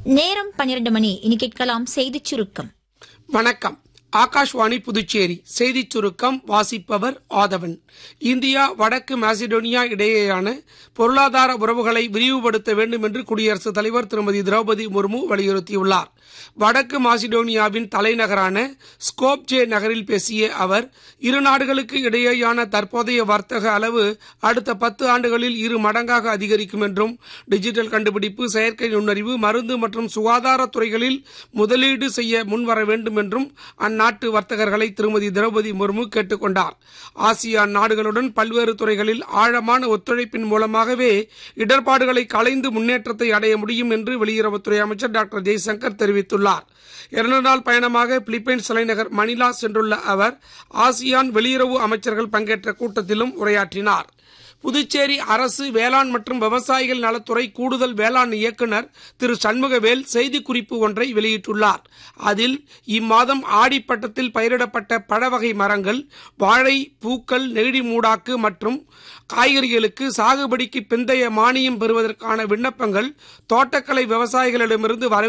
நேரம் பன்னிரண்டு மணி இனி கேட்கலாம் செய்திச் சுருக்கம் வணக்கம் ஆகாஷ்வாணி புதுச்சேரி செய்திச் சுருக்கம் வாசிப்பவர் ஆதவன் இந்தியா வடக்கு மாசிடோனியா இடையேயான பொருளாதார உறவுகளை விரிவுபடுத்த வேண்டும் என்று குடியரசுத் தலைவர் திருமதி திரௌபதி முர்மு வலியுறுத்தியுள்ளார் வடக்கு மாசிடோனியாவின் தலைநகரான ஸ்கோப்ஜே நகரில் பேசிய அவர் இரு நாடுகளுக்கு இடையேயான தற்போதைய வர்த்தக அளவு அடுத்த பத்து ஆண்டுகளில் இரு மடங்காக அதிகரிக்கும் என்றும் டிஜிட்டல் கண்டுபிடிப்பு செயற்கை நுண்ணறிவு மருந்து மற்றும் சுகாதார துறைகளில் முதலீடு செய்ய முன்வர வேண்டும் என்றும் அந்நாட்டு வர்த்தகர்களை திருமதி திரௌபதி முர்மு கேட்டுக்கொண்டார் ஆசியான் நாடுகளுடன் பல்வேறு துறைகளில் ஆழமான ஒத்துழைப்பின் மூலமாகவே இடர்பாடுகளை களைந்து முன்னேற்றத்தை அடைய முடியும் என்று வெளியுறவுத்துறை அமைச்சர் டாக்டர் ஜெய்சங்கர் தெரிவித்துள்ளார் இரண்டு நாள் பயணமாக பிலிப்பைன்ஸ் தலைநகர் மணிலா சென்றுள்ள அவர் ஆசியான் வெளியுறவு அமைச்சர்கள் பங்கேற்ற கூட்டத்திலும் உரையாற்றினார் புதுச்சேரி அரசு வேளாண் மற்றும் விவசாயிகள் நலத்துறை கூடுதல் வேளாண் இயக்குநர் திரு சண்முகவேல் செய்திக்குறிப்பு ஒன்றை வெளியிட்டுள்ளார் அதில் இம்மாதம் ஆடிப்பட்டத்தில் பயிரிடப்பட்ட பழவகை மரங்கள் வாழை பூக்கள் நெகிழி மூடாக்கு மற்றும் காய்கறிகளுக்கு சாகுபடிக்கு பிந்தைய மானியம் பெறுவதற்கான விண்ணப்பங்கள் தோட்டக்கலை விவசாயிகளிடமிருந்து வர